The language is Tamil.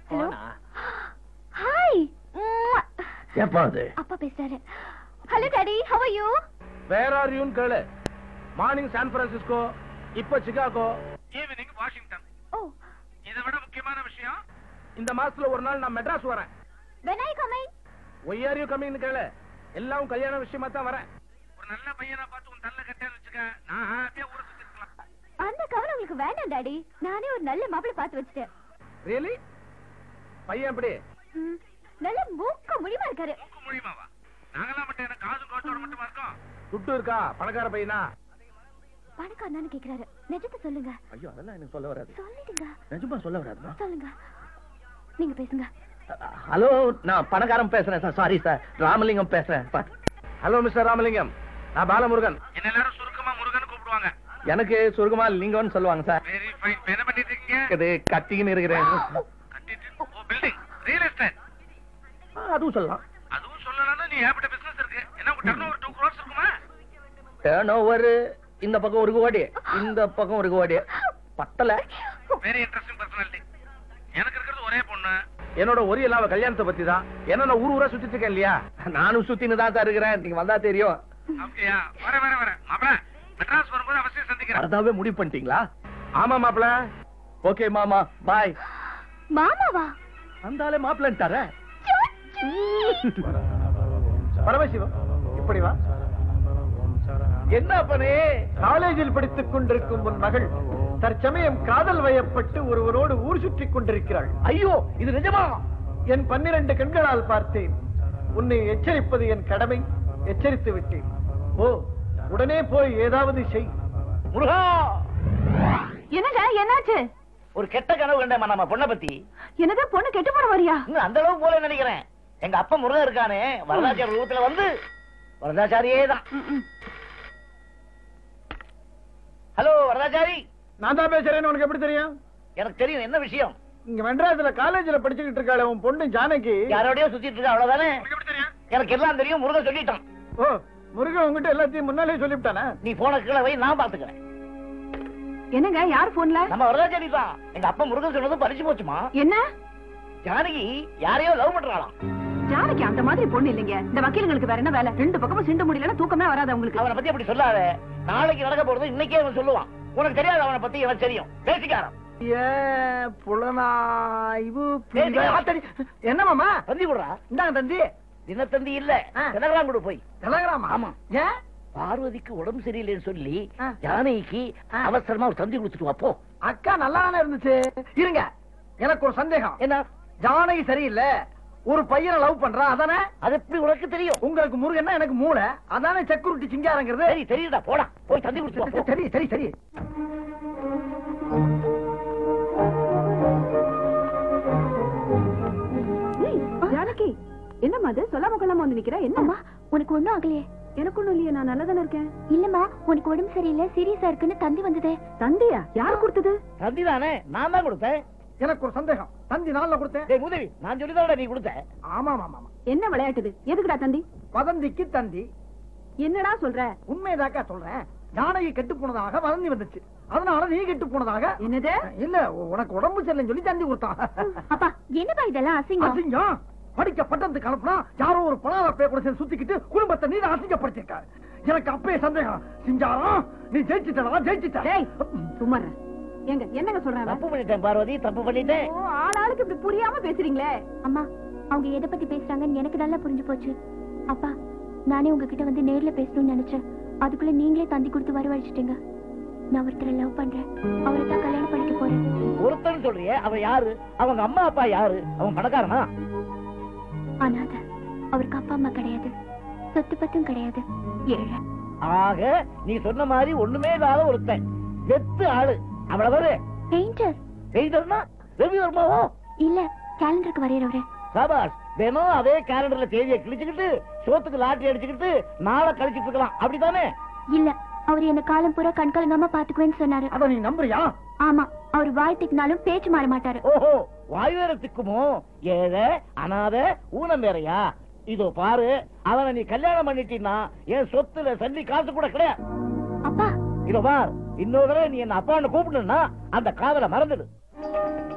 ஹலோ போனா. ஹாய் எப்போ அது அப்பா பேசுறாரு hello daddy how are you where are யூன் கேளு மார்னிங் சான் பிரான்சிஸ்கோ இப்ப சிகாகோ ஈவினிங் வாஷிங்டன் ஓ இதை விட முக்கியமான விஷயம் இந்த மாசத்துல ஒரு நாள் நான் மெட்ராஸ் வரேன் when are you coming why are you coming கேளு எல்லாம் கல்யாண விஷயமா தான் வரேன் ஒரு நல்ல பையனா பார்த்து உன் தள்ள கட்டேன்னு வச்சுக்க நான் ஹாப்பியா ஊரை சுத்தி இருக்கலாம் அந்த கவலை உங்களுக்கு வேண்டாம் டாடி நானே ஒரு நல்ல மாப்பிளை பார்த்து வச்சிட்டேன் ரியலி பையன் எப்படி ம், நல்ல மூக்க முடிவா இருக்காரு மூக்கு மொழியுமாவா நாங்கெல்லாம் மட்டும் என்ன காசு கோச்சோட மட்டுமா இருக்கோம் துட்டு இருக்கா பணக்கார பையனா பணக்காரனான்னு கேக்குறாரு நிஜத்தை சொல்லுங்க ஐயோ அதெல்லாம் எனக்கு சொல்ல வராது சொல்லிடுங்க நிஜமா சொல்ல வராதுமா சொல்லுங்க நீங்க பேசுங்க ஹலோ நான் பணக்காரன் பேசுறேன் சார் சாரி சார் ராமலிங்கம் பேசுறேன் சார் ஹலோ மிஸ்டர் ராமலிங்கம் நான் பாலமுருகன் என்ன எல்லாரும் சுருக்கமா முருகன் கூப்பிடுவாங்க எனக்கு சுருகமா லிங்கம்னு சொல்லுவாங்க சார் வெரி ஃபைன் என்ன பண்ணிட்டு இருக்கீங்க இது கத்திக்கின்னு இருக்கிறேன் கட்டிட்டு ஓ பில்டிங் ரியல் எஸ்டேட் ஆ, அதுவும் சொல்லலாம் அதுவும் சொல்லலாம்னா நீ ஏகப்பட்ட பிசினஸ் இருக்கு என்ன உங்க டர்ன் ஓவர் டூ க்ரோர்ஸ் இருக்குமா டேர்ன் ஓவர் இந்த பக்கம் ஒரு கோடி இந்த பக்கம் ஒரு கோடி பத்தல வெரி இன்ட்ரெஸ்டிங் பர்சனாலிட்டி எனக்கு இருக்கிறது ஒரே பொண்ணு என்னோட ஒரே இல்லாம கல்யாணத்தை பத்தி தான் ஏன்னா நான் ஊர் ஊரா சுத்திட்டு இருக்கேன் இல்லையா நானும் சுத்தின்னு தான் சார் இருக்கிறேன் நீங்க வந்தா தெரியும் அப்படியா வர வர வர மாப்பிள மெட்ராஸ் வரும்போது அவசியம் சந்திக்கிறேன் வரதாவே முடிவு பண்ணிட்டீங்களா ஆமா மாப்பிள ஓகே மாமா பாய் மாமாவா அந்த ஆளே மாப்பிள்ளன்ட்டார பரமசிவம் இப்படி வா என்ன பண்ணே காலேஜில் படித்துக் கொண்டிருக்கும் உன் மகள் தற்சமயம் காதல் வயப்பட்டு ஒருவரோடு ஊர் சுற்றிக் கொண்டிருக்கிறாள் ஐயோ இது நிஜமா என் பன்னிரண்டு கண்களால் பார்த்தேன் உன்னை எச்சரிப்பது என் கடமை எச்சரித்து விட்டேன் ஓ உடனே போய் ஏதாவது செய் முருகா என்னங்க என்னாச்சு ஒரு கெட்ட கனவு கண்டேன் நம்ம பொண்ணை பத்தி என்னது பொண்ணு கெட்டு போன வரியா இன்னும் அந்த அளவு போல நினைக்கிறேன் எங்க அப்பா முருகன் இருக்கானே வரதாச்சாரி ரூபத்துல வந்து வரதாச்சாரியே தான் ஹலோ வரதாச்சாரி நான் தான் பேசுறேன்னு உனக்கு எப்படி தெரியும் எனக்கு தெரியும் என்ன விஷயம் இங்க மெட்ராஸ்ல காலேஜ்ல படிச்சுக்கிட்டு இருக்காளே உன் பொண்ணு ஜானகி யாரோடய சுத்திட்டு இருக்கா அவ்வளவுதானே எனக்கு எல்லாம் தெரியும் முருகன் சொல்லிட்டான் ஓ முருகன் உங்ககிட்ட எல்லாத்தையும் முன்னாலே சொல்லிவிட்டானா நீ போன கீழே வை நான் பாத்துக்கிறேன் என்னங்க யார் போன்ல நம்ம வரதாச்சாரி தான் எங்க அப்பா முருகன் சொன்னது பறிச்சு போச்சுமா என்ன ஜானகி யாரையோ லவ் பண்றாளாம் ஜானகி அந்த மாதிரி பொண்ணு இல்லைங்க இந்த வக்கீலுங்களுக்கு வேற என்ன வேலை ரெண்டு பக்கமும் சிண்டு முடியலன்னா தூக்கமே வராது உங்களுக்கு அவனை பத்தி அப்படி சொல்லாத நாளைக்கு நடக்க போறது இன்னைக்கே அவன் சொல்லுவான் உனக்கு தெரியாது அவனை பத்தி எனக்கு தெரியும் பேசிக்காரன் ஏ புலனாய்வு ஏய், நீ ஆத்தடி. என்ன மாமா தந்தி விடுறா இந்தாங்க தந்தி தினத்தந்தி இல்ல ஆ. தினகராம் கொடு போய் டெலகிராமா ஆமா. ஏன் பார்வதிக்கு உடம்பு சரியில்லைன்னு சொல்லி ஆ. ஜானகிக்கு ஆ. அவசரமா ஒரு தந்தி கொடுத்துட்டு வா, போ அக்கா நல்லா இருந்துச்சு இருங்க எனக்கு ஒரு சந்தேகம் என்ன ஜானகி சரியில்லை ஒரு பையனை லவ் பண்றா அதானே அது எப்படி உனக்கு தெரியும் உங்களுக்கு முருகன்னா எனக்கு மூளை அதானே செக்யூரிட்டி சிங்காரங்கிறது சரி தெரியுதா போடா போய் தந்தி கொடுத்துட்டு வா, போ. சரி சரி சரி ஜானகி என்னம்மா அது சொல்லாம கொள்ளாம வந்து நிக்கிற என்ன அம்மா உனக்கு ஒண்ணும் ஆகலையே எனக்கு ஒண்ணும் இல்லையே நான் நல்லா இருக்கேன் இல்லம்மா உனக்கு உடம்பு சரியில்லை சீரியஸா இருக்குன்னு தந்தி வந்ததே தந்தியா யார் கொடுத்தது தந்தி தானே நான் தான் கொடுத்தேன் எனக்கு ஒரு சந்தேகம் தந்தி நாள்ல கொடுத்தேன் டேய் உதவி நான் சொல்லிதான் நீ கொடுத்த ஆமா ஆமா ஆமா என்ன விளையாட்டுது எதுக்குடா தந்தி வதந்திக்கு தந்தி என்னடா சொல்ற உண்மைதாக்கா சொல்றேன் ஜானகி கெட்டு போனதாக வதந்தி வந்துச்சு அதனால நீ கெட்டு போனதாக என்னது இல்ல உனக்கு உடம்பு சரியில்லைன்னு சொல்லி தந்தி கொடுத்தான் அப்பா என்னப்பா இதெல்லாம் அசிங்கம் அசிங்கம் படிக்க பட்டத்துக்கு அனுப்புனா யாரோ ஒரு பணாத பே கூட சேர்ந்து சுத்திக்கிட்டு குடும்பத்தை நீ அசிங்கப்படுத்திருக்க எனக்கு அப்பே சந்தேகம் சிங்காரம் நீ ஜெயிச்சிட்டா ஜெயிச்சிட்ட டேய் சும்மா இரு. ஏங்க என்னங்க சொல்றாங்க தப்பு பண்ணிட்டேன் பார்வதி தப்பு பண்ணிட்டேன் ஓ ஆளாளுக்கு இப்படி புரியாம பேசுறீங்களே அம்மா அவங்க எதை பத்தி பேசுறாங்கன்னு எனக்கு நல்லா புரிஞ்சு போச்சு அப்பா நானே உங்ககிட்ட வந்து நேர்ல பேசணும்னு நினைச்சேன் அதுக்குள்ள நீங்களே தந்தி கொடுத்து வரவழைச்சிட்டீங்க நான் ஒருத்தரை லவ் பண்றேன் அவரை தான் கல்யாணம் பண்ணிக்க போறேன் ஒருத்தன் சொல்றியே அவன் யாரு அவங்க அம்மா அப்பா யாரு அவன் பணக்காரனா அனாத அவருக்கு அப்பா அம்மா கிடையாது சொத்து பத்தும் கிடையாது ஏழை ஆக நீ சொன்ன மாதிரி ஒண்ணுமே இல்லாத ஒருத்தன் வெத்து ஆளு அவ்வளவு பெயிண்டர் பெய்தர்னா ரவி வர்மாவோ இல்ல கேலண்டருக்கு வரையறவரு சாபாஸ் தினம் அதே கேலண்டர்ல தேதியை கிழிச்சுக்கிட்டு சோத்துக்கு லாட்டரி அடிச்சுக்கிட்டு நாளை கழிச்சிட்டு இருக்கலாம் அப்படித்தானே இல்ல அவர் என்ன காலம் பூரா கண் கலங்காம பாத்துக்குவேன்னு சொன்னாரு அத நீ நம்புறியா ஆமா அவர் வாழ்த்துக்குனாலும் பேச்சு மாற மாட்டாரு ஓஹோ வாயுவேரத்துக்குமோ ஏழை அனாத ஊனம் வேறையா இதோ பாரு அவனை நீ கல்யாணம் பண்ணிட்டீன்னா என் சொத்துல சல்லி காசு கூட கிடையாது அப்பா இதோ பார் இன்னொரு தடவை நீ என்ன அப்பான்னு கூப்பிடணும்னா அந்த காதலை மறந்துடு